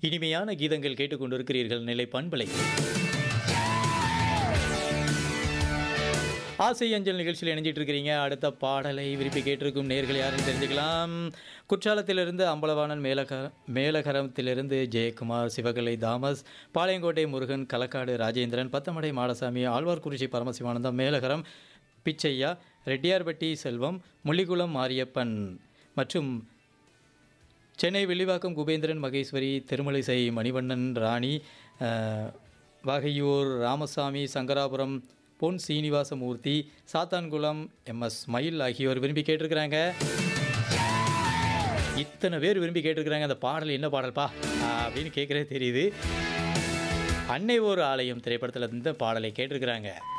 இனிமையான கீதங்கள் கேட்டுக்கொண்டிருக்கிறீர்கள் நிலை பண்பலை ஆசை அஞ்சல் நிகழ்ச்சியில் இணைஞ்சிட்டு இருக்கிறீங்க அடுத்த பாடலை விரும்பி கேட்டிருக்கும் நேர்கள் யாருன்னு தெரிஞ்சுக்கலாம் குற்றாலத்திலிருந்து அம்பலவாணன் மேலக மேலகரத்திலிருந்து ஜெயக்குமார் சிவகலை தாமஸ் பாளையங்கோட்டை முருகன் களக்காடு ராஜேந்திரன் பத்தமடை மாடசாமி ஆழ்வார்குறிச்சி பரமசிவானந்தம் மேலகரம் பிச்சையா ரெட்டியார்பட்டி செல்வம் முள்ளிக்குளம் மாரியப்பன் மற்றும் சென்னை வில்லிவாக்கம் குபேந்திரன் மகேஸ்வரி திருமலிசை மணிவண்ணன் ராணி அஹ், வகையூர் ராமசாமி சங்கராபுரம் பொன் சீனிவாசமூர்த்தி சாத்தான்குளம் எம்எஸ் மயில் ஆகியோர் விரும்பி கேட்டிருக்கிறாங்க இத்தனை பேர் விரும்பி கேட்டிருக்கிறாங்க அந்த பாடல் என்ன பாடல்பா அப்படின்னு கேட்குறே தெரியுது அன்னை ஒரு ஆலயம் திரைப்படத்தில் இந்த பாடலை கேட்டிருக்கிறாங்க